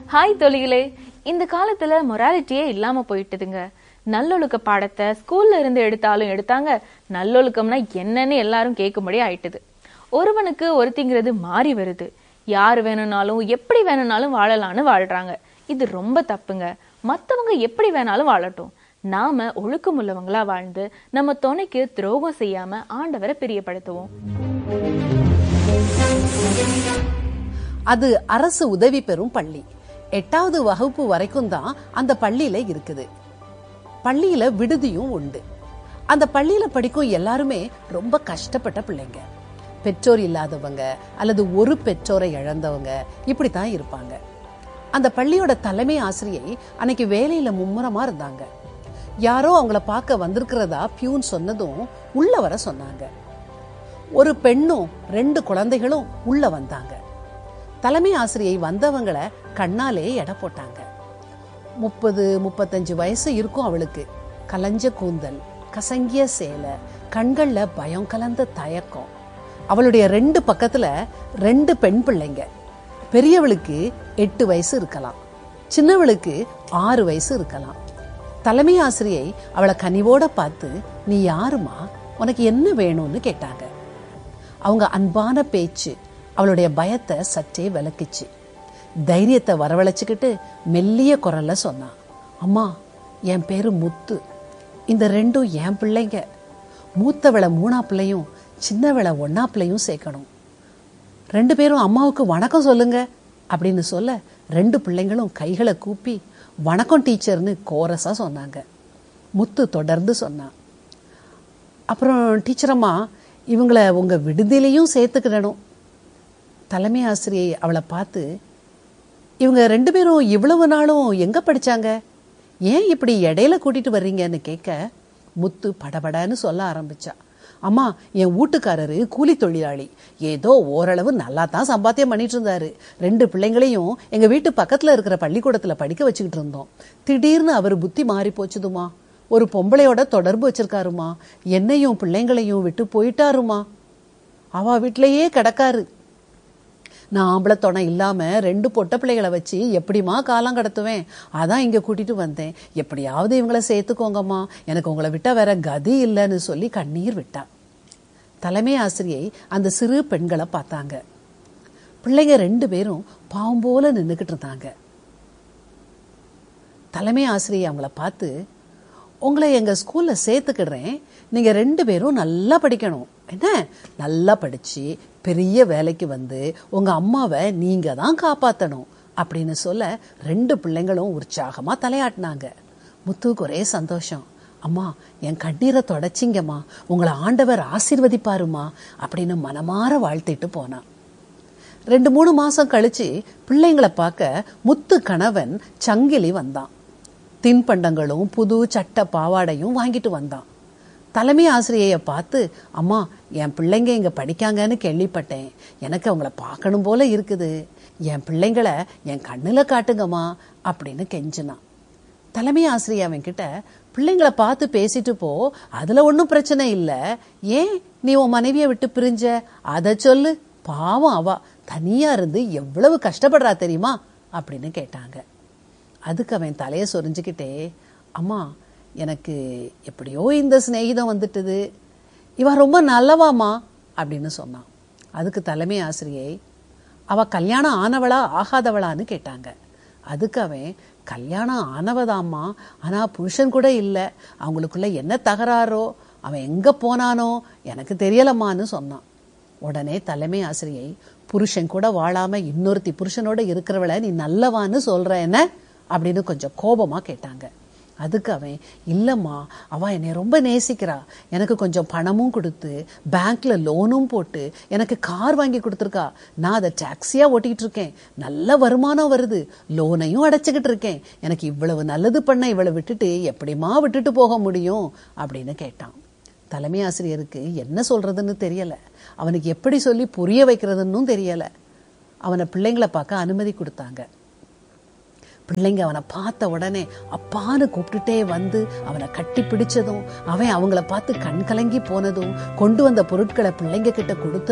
hi தொழிகளே இந்த காலத்துல மொராலிட்டியே இல்லாம போயிட்டுதுங்க நல்லொழுக்க பாடத்தை ஸ்கூல்ல இருந்து எடுத்தாலும் எடுத்தாங்க நல்லொழுக்கம்னா என்னன்னு எல்லாரும் கேட்கும்படி ஆயிட்டுது ஒருவனுக்கு ஒருத்திங்கிறது மாறி வருது யார் வேணும்னாலும் எப்படி வேணும்னாலும் வாழலாம்னு வாழ்றாங்க இது ரொம்ப தப்புங்க மத்தவங்க எப்படி வேணாலும் வாழட்டும் நாம ஒழுக்கமுள்ளவங்களா வாழ்ந்து நம்ம துணைக்கு துரோகம் செய்யாம ஆண்டவரை பிரியப்படுத்துவோம் அது அரசு உதவி பெறும் பள்ளி எட்டாவது வகுப்பு வரைக்கும் தான் அந்த பள்ளியில இருக்குது பள்ளியில விடுதியும் உண்டு அந்த பள்ளியில படிக்கும் எல்லாருமே ரொம்ப கஷ்டப்பட்ட பிள்ளைங்க பெற்றோர் இல்லாதவங்க அல்லது ஒரு பெற்றோரை இழந்தவங்க இப்படித்தான் இருப்பாங்க அந்த பள்ளியோட தலைமை ஆசிரியை அன்னைக்கு வேலையில மும்முரமா இருந்தாங்க யாரோ அவங்கள பார்க்க வந்திருக்கிறதா பியூன் சொன்னதும் உள்ள வர சொன்னாங்க ஒரு பெண்ணும் ரெண்டு குழந்தைகளும் உள்ள வந்தாங்க தலைமை ஆசிரியை வந்தவங்கள கண்ணாலே எடை போட்டாங்க முப்பது முப்பத்தஞ்சு வயசு இருக்கும் அவளுக்கு கலஞ்ச கூந்தல் கசங்கிய சேலை கண்கள்ல பயம் கலந்த தயக்கம் அவளுடைய ரெண்டு பக்கத்துல ரெண்டு பெண் பிள்ளைங்க பெரியவளுக்கு எட்டு வயசு இருக்கலாம் சின்னவளுக்கு ஆறு வயசு இருக்கலாம் தலைமை ஆசிரியை அவளை கனிவோட பார்த்து நீ யாருமா உனக்கு என்ன வேணும்னு கேட்டாங்க அவங்க அன்பான பேச்சு அவளுடைய பயத்தை சற்றே விளக்குச்சு தைரியத்தை வரவழைச்சுக்கிட்டு மெல்லிய குரல்ல சொன்னான் அம்மா என் பேரு முத்து இந்த ரெண்டும் என் பிள்ளைங்க மூத்தவளை மூணா பிள்ளையும் சின்னவளை ஒன்னா பிள்ளையும் சேர்க்கணும் ரெண்டு பேரும் அம்மாவுக்கு வணக்கம் சொல்லுங்க அப்படின்னு சொல்ல ரெண்டு பிள்ளைங்களும் கைகளை கூப்பி வணக்கம் டீச்சர்னு கோரஸா சொன்னாங்க முத்து தொடர்ந்து சொன்னான் அப்புறம் டீச்சர் அம்மா இவங்கள உங்க விடுதியிலையும் சேர்த்துக்கிடணும் தலைமை ஆசிரியை அவளை பார்த்து இவங்க ரெண்டு பேரும் இவ்வளவு நாளும் எங்க படிச்சாங்க ஏன் இப்படி இடையில கூட்டிட்டு வர்றீங்கன்னு கேட்க முத்து படபடன்னு சொல்ல ஆரம்பிச்சா அம்மா என் வீட்டுக்காரரு கூலி தொழிலாளி ஏதோ ஓரளவு நல்லா தான் சம்பாத்தியம் பண்ணிட்டு இருந்தாரு ரெண்டு பிள்ளைங்களையும் எங்க வீட்டு பக்கத்துல இருக்கிற பள்ளிக்கூடத்துல படிக்க வச்சுக்கிட்டு இருந்தோம் திடீர்னு அவர் புத்தி மாறி போச்சுதுமா ஒரு பொம்பளையோட தொடர்பு வச்சிருக்காருமா என்னையும் பிள்ளைங்களையும் விட்டு போயிட்டாருமா அவ வீட்டிலேயே கிடக்காரு நான் ஆம்பளை துணை இல்லாம ரெண்டு பொட்ட பிள்ளைகளை வச்சு எப்படிமா காலம் கடத்துவேன் அதான் இங்க கூட்டிட்டு வந்தேன் எப்படியாவது இவங்கள சேர்த்துக்கோங்கம்மா எனக்கு உங்களை விட்டா வேற கதி இல்லைன்னு சொல்லி கண்ணீர் விட்டா தலைமை ஆசிரியை அந்த சிறு பெண்களை பார்த்தாங்க பிள்ளைங்க ரெண்டு பேரும் பாவம் போல நின்றுக்கிட்டு இருந்தாங்க தலைமை ஆசிரியை அவங்கள பார்த்து உங்களை எங்க ஸ்கூல்ல சேர்த்துக்கிடுறேன் நீங்க ரெண்டு பேரும் நல்லா படிக்கணும் என்ன நல்லா படிச்சு பெரிய வேலைக்கு வந்து உங்க அம்மாவை நீங்க தான் காப்பாத்தணும் அப்படின்னு சொல்ல ரெண்டு பிள்ளைங்களும் உற்சாகமா தலையாட்டினாங்க முத்துவுக்கு ஒரே சந்தோஷம் அம்மா என் கண்ணீரை தொடச்சிங்கம்மா உங்களை ஆண்டவர் ஆசீர்வதிப்பாருமா அப்படின்னு மனமாற வாழ்த்திட்டு போனான் ரெண்டு மூணு மாசம் கழிச்சு பிள்ளைங்களை பார்க்க முத்து கணவன் சங்கிலி வந்தான் தின்பண்டங்களும் புது சட்ட பாவாடையும் வாங்கிட்டு வந்தான் தலைமை ஆசிரியையை பார்த்து அம்மா என் பிள்ளைங்க இங்க படிக்காங்கன்னு கேள்விப்பட்டேன் எனக்கு அவங்கள பார்க்கணும் போல இருக்குது என் பிள்ளைங்கள என் கண்ணுல காட்டுங்கம்மா அப்படின்னு கெஞ்சினான் தலைமை ஆசிரியர் அவன் கிட்ட பிள்ளைங்கள பார்த்து பேசிட்டு போ அதுல ஒன்றும் பிரச்சனை இல்லை ஏன் நீ உன் மனைவியை விட்டு பிரிஞ்ச அதை சொல்லு பாவம் அவ தனியா இருந்து எவ்வளவு கஷ்டப்படுறா தெரியுமா அப்படின்னு கேட்டாங்க அதுக்கு அவன் தலையை சொரிஞ்சுக்கிட்டே அம்மா எனக்கு எப்படியோ இந்த சிநேகிதம் வந்துட்டுது இவ ரொம்ப நல்லவாமா அப்படின்னு சொன்னான் அதுக்கு தலைமை ஆசிரியை அவ கல்யாணம் ஆனவளா ஆகாதவளான்னு கேட்டாங்க அதுக்கு அவன் கல்யாணம் ஆனவதாம்மா ஆனா புருஷன் கூட இல்லை அவங்களுக்குள்ள என்ன தகராறோ அவன் எங்க போனானோ எனக்கு தெரியலம்மான்னு சொன்னான் உடனே தலைமை ஆசிரியை புருஷன் கூட வாழாம இன்னொருத்தி புருஷனோட இருக்கிறவளை நீ நல்லவான்னு சொல்ற என்ன அப்படின்னு கொஞ்சம் கோபமா கேட்டாங்க அதுக்கு அவன் இல்லம்மா அவ என்னை ரொம்ப நேசிக்கிறா எனக்கு கொஞ்சம் பணமும் கொடுத்து பேங்க்ல லோனும் போட்டு எனக்கு கார் வாங்கி கொடுத்துருக்கா நான் அதை டாக்ஸியா ஓட்டிட்டு இருக்கேன் நல்ல வருமானம் வருது லோனையும் அடைச்சுக்கிட்டு இருக்கேன் எனக்கு இவ்வளவு நல்லது பண்ண இவளை விட்டுட்டு எப்படிமா விட்டுட்டு போக முடியும் அப்படின்னு கேட்டான் தலைமை ஆசிரியருக்கு என்ன சொல்றதுன்னு தெரியல அவனுக்கு எப்படி சொல்லி புரிய வைக்கிறதுன்னு தெரியல அவனை பிள்ளைங்களை பார்க்க அனுமதி கொடுத்தாங்க பிள்ளைங்க அவனை பார்த்த உடனே அப்பான்னு கூப்பிட்டுட்டே வந்து அவனை கட்டி பிடிச்சதும் அவன் அவங்கள பார்த்து கண் கலங்கி போனதும் கொண்டு வந்த பொருட்களை பிள்ளைங்க கிட்ட கொடுத்து